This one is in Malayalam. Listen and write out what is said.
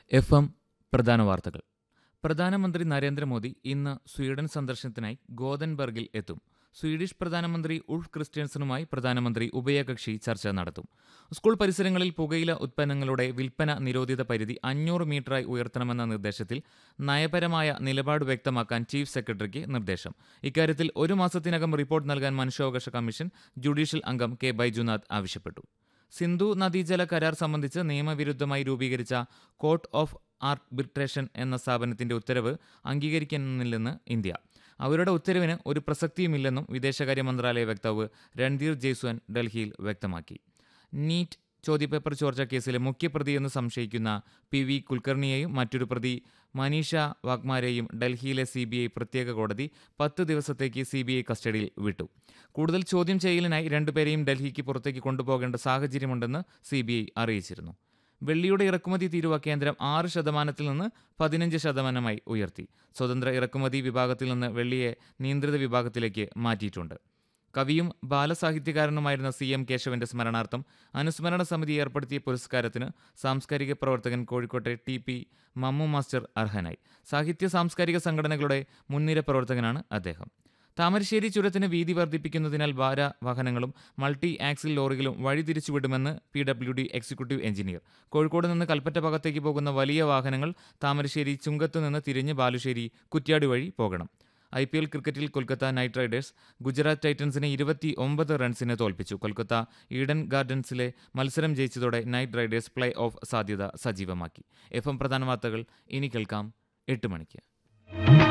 എഫ് എം പ്രധാന വാർത്തകൾ പ്രധാനമന്ത്രി നരേന്ദ്രമോദി ഇന്ന് സ്വീഡൻ സന്ദർശനത്തിനായി ഗോതൻബർഗിൽ എത്തും സ്വീഡിഷ് പ്രധാനമന്ത്രി ഉൾഫ് ക്രിസ്ത്യൻസനുമായി പ്രധാനമന്ത്രി ഉഭയകക്ഷി ചർച്ച നടത്തും സ്കൂൾ പരിസരങ്ങളിൽ പുകയില ഉത്പന്നങ്ങളുടെ വിൽപ്പന നിരോധിത പരിധി അഞ്ഞൂറ് മീറ്ററായി ഉയർത്തണമെന്ന നിർദ്ദേശത്തിൽ നയപരമായ നിലപാട് വ്യക്തമാക്കാൻ ചീഫ് സെക്രട്ടറിക്ക് നിർദ്ദേശം ഇക്കാര്യത്തിൽ ഒരു മാസത്തിനകം റിപ്പോർട്ട് നൽകാൻ മനുഷ്യാവകാശ കമ്മീഷൻ ജുഡീഷ്യൽ അംഗം കെ ബൈജുനാഥ് ആവശ്യപ്പെട്ടു സിന്ധു നദീജല കരാർ സംബന്ധിച്ച് നിയമവിരുദ്ധമായി രൂപീകരിച്ച കോർട്ട് ഓഫ് ആർബിട്രേഷൻ എന്ന സ്ഥാപനത്തിന്റെ ഉത്തരവ് അംഗീകരിക്കുന്നില്ലെന്ന് ഇന്ത്യ അവരുടെ ഉത്തരവിന് ഒരു പ്രസക്തിയുമില്ലെന്നും വിദേശകാര്യ മന്ത്രാലയ വക്താവ് രൺധീർ ജയ്സ്വാൻ ഡൽഹിയിൽ വ്യക്തമാക്കി നീറ്റ് ചോദ്യപേപ്പർ ചോർച്ച കേസിലെ മുഖ്യപ്രതിയെന്ന് സംശയിക്കുന്ന പി വി കുൽക്കർണിയെയും മറ്റൊരു പ്രതി മനീഷ വാഗ്മാരെയും ഡൽഹിയിലെ സി ബി ഐ പ്രത്യേക കോടതി പത്ത് ദിവസത്തേക്ക് സി ബി ഐ കസ്റ്റഡിയിൽ വിട്ടു കൂടുതൽ ചോദ്യം ചെയ്യലിനായി രണ്ടുപേരെയും ഡൽഹിക്ക് പുറത്തേക്ക് കൊണ്ടുപോകേണ്ട സാഹചര്യമുണ്ടെന്ന് സി ബി ഐ അറിയിച്ചിരുന്നു വെള്ളിയുടെ ഇറക്കുമതി തീരുവ കേന്ദ്രം ആറ് ശതമാനത്തിൽ നിന്ന് പതിനഞ്ച് ശതമാനമായി ഉയർത്തി സ്വതന്ത്ര ഇറക്കുമതി വിഭാഗത്തിൽ നിന്ന് വെള്ളിയെ നിയന്ത്രിത വിഭാഗത്തിലേക്ക് മാറ്റിയിട്ടുണ്ട് കവിയും ബാലസാഹിത്യകാരനുമായിരുന്ന സി എം കേശവന്റെ സ്മരണാർത്ഥം അനുസ്മരണ സമിതി ഏർപ്പെടുത്തിയ പുരസ്കാരത്തിന് സാംസ്കാരിക പ്രവർത്തകൻ കോഴിക്കോട്ടെ ടി പി മമ്മു മാസ്റ്റർ അർഹനായി സാഹിത്യ സാംസ്കാരിക സംഘടനകളുടെ മുൻനിര പ്രവർത്തകനാണ് അദ്ദേഹം താമരശ്ശേരി ചുരത്തിന് വീതി വർദ്ധിപ്പിക്കുന്നതിനാൽ ഭാര വാഹനങ്ങളും മൾട്ടി ആക്സിൽ ലോറികളും വഴിതിരിച്ചുവിടുമെന്ന് P W D executive engineer Kozhikode നിന്ന് കൽപ്പറ്റ ഭാഗത്തേക്ക് പോകുന്ന വലിയ വാഹനങ്ങൾ താമരശ്ശേരി ചുങ്കത്ത് നിന്ന് തിരിഞ്ഞ് ബാലുശ്ശേരി കുറ്റ്യാടി വഴി പോകണം ഐ പി എൽ ക്രിക്കറ്റിൽ കൊൽക്കത്ത നൈറ്റ് റൈഡേഴ്സ് ഗുജറാത്ത് ടൈറ്റൻസിനെ ഇരുപത്തി ഒമ്പത് റൺസിന് തോൽപ്പിച്ചു കൊൽക്കത്ത ഈഡൻ ഗാർഡൻസിലെ മത്സരം ജയിച്ചതോടെ നൈറ്റ് റൈഡേഴ്സ് പ്ലേ ഓഫ് സാധ്യത സജീവമാക്കി എഫ് എം പ്രധാന വാർത്തകൾ ഇനി കേൾക്കാം എട്ട് മണിക്ക്